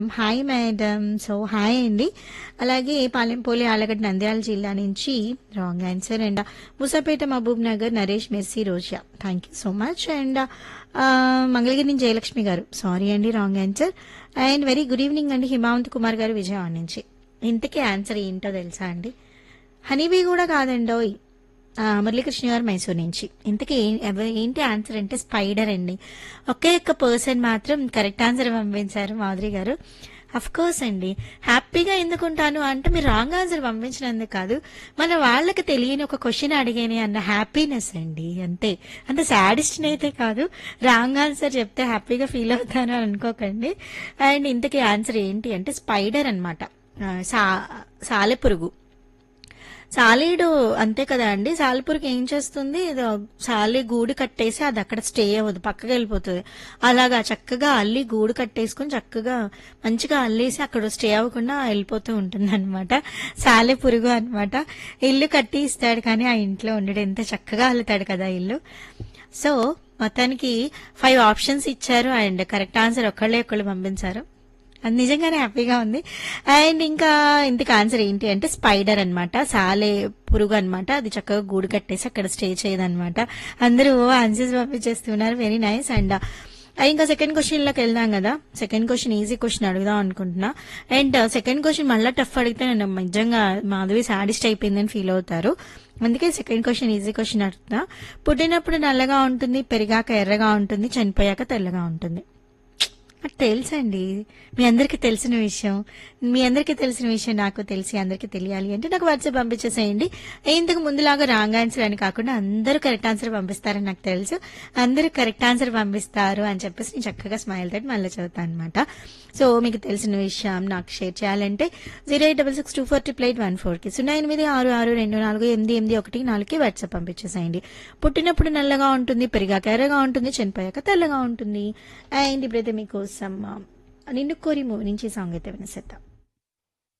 hi madam so hi అండి అలాగే పాలెంపోలి ఆలగడ్డ నంద్యాల జిల్లా నుంచి wrong answer and Musapeta Mahabubnagar Naresh Mercy Roja thank you so much and Mangalagiri నుంచి జయలక్ష్మి గారు సారీ అండి wrong answer and very good evening అండి హిమావంత్ కుమార్ గారు విజయవాడ నుంచి ఇంతకీ ఆన్సర్ ఏంటో తెలుసా అండి హనీబీ కూడా కాదండోయ్ ఆ, మురళీకృష్ణ గారు మైసూర్ నుంచి ఇంతకీ ఏ- ఎవ- ఏంటి ఆన్సర్ అంటే స్పైడర్ అండి ఒకే ఒక్క పర్సన్ మాత్రం కరెక్ట్ ఆన్సర్ పంపించారు మాధురి గారు అఫ్ కోర్స్ అండి హ్యాపీగా ఎందుకుంటాను అంటే మీరు రాంగ్ ఆన్సర్ పంపించినందుకు కాదు మన వాళ్ళకి తెలియని ఒక క్వశ్చన్ అడిగాని అన్న హ్యాపీనెస్ అండి అంతే అంటే సాడిస్ట్ అయితే కాదు రాంగ్ ఆన్సర్ చెప్తే హ్యాపీగా ఫీల్ అవుతాను అని అనుకోకండి అండ్ ఇంతకీ ఆన్సర్ ఏంటి అంటే స్పైడర్ అనమాట సా సాలెపురుగు సాలీడు అంతే కదా అండి సాలిపురికి ఏం చేస్తుంది ఏదో సాలి గూడు కట్టేసి అది అక్కడ స్టే అవ్వదు పక్కకి వెళ్ళిపోతుంది అలాగా చక్కగా అల్లి గూడు కట్టేసుకుని చక్కగా మంచిగా అల్లేసి అక్కడ స్టే అవ్వకుండా వెళ్ళిపోతూ ఉంటుంది అనమాట సాలె పురుగు అనమాట ఇల్లు కట్టి ఇస్తాడు కానీ ఆ ఇంట్లో ఉండడు ఎంత చక్కగా అల్లుతాడు కదా ఇల్లు సో మొత్తానికి ఫైవ్ ఆప్షన్స్ ఇచ్చారు అండ్ కరెక్ట్ ఆన్సర్ ఒక్కళ్ళే ఒక్కళ్ళు పంపించారు అది నిజంగానే హ్యాపీగా ఉంది అండ్ ఇంకా ఇంతకు ఆన్సర్ ఏంటి అంటే స్పైడర్ అన్నమాట సాలే పురుగు అన్నమాట అది చక్కగా గూడు కట్టేసి అక్కడ స్టే చేయదన్నమాట అందరూ ఆన్సర్స్ పంపించేస్తున్నారు వెరీ నైస్ అండ్ ఇంకా సెకండ్ క్వశ్చన్ లోకి వెళ్దాం కదా సెకండ్ క్వశ్చన్ ఈజీ క్వశ్చన్ అడుగుదాం అనుకుంటున్నా అండ్ సెకండ్ క్వశ్చన్ మళ్ళీ టఫ్ అడిగితే నేను నిజంగా మాధవి సాడిస్ట్ అయిపోయిందని ఫీల్ అవుతారు అందుకే సెకండ్ క్వశ్చన్ ఈజీ క్వశ్చన్ అడుగుతున్నా పుట్టినప్పుడు నల్లగా ఉంటుంది పెరిగాక ఎర్రగా ఉంటుంది చనిపోయాక తెల్లగా ఉంటుంది నాకు తెలుసండి మీ అందరికీ తెలిసిన విషయం మీ అందరికీ తెలిసిన విషయం నాకు తెలిసి అందరికీ తెలియాలి అంటే నాకు వాట్సాప్ పంపించేసేయండి ఇంతకు ముందులాగా రాంగ్ ఆన్సర్ అని కాకుండా అందరూ కరెక్ట్ ఆన్సర్ పంపిస్తారని నాకు తెలుసు అందరూ కరెక్ట్ ఆన్సర్ పంపిస్తారు అని చెప్పేసి నేను చక్కగా స్మైల్ తోటి మళ్ళీ చదువుతాను అనమాట సో మీకు తెలిసిన విషయం నాకు షేర్ చేయాలంటే zero eight double six two four triple eight one ఫోర్కి సున్నా ఎనిమిది ఆరు ఆరు రెండు నాలుగు ఎనిమిది ఎనిమిది ఒకటి నాలుగుకి వాట్సాప్ పంపించేసేయండి పుట్టినప్పుడు నల్లగా ఉంటుంది పెరిగాక ఎర్రగా ఉంటుంది చనిపోయాక తెల్లగా ఉంటుంది అండ్ ఇప్పుడైతే మీకోసం ఆ, నిన్ను కోరి మూవీ నుంచి సాంగ్ అయితే వినేసేద్దాం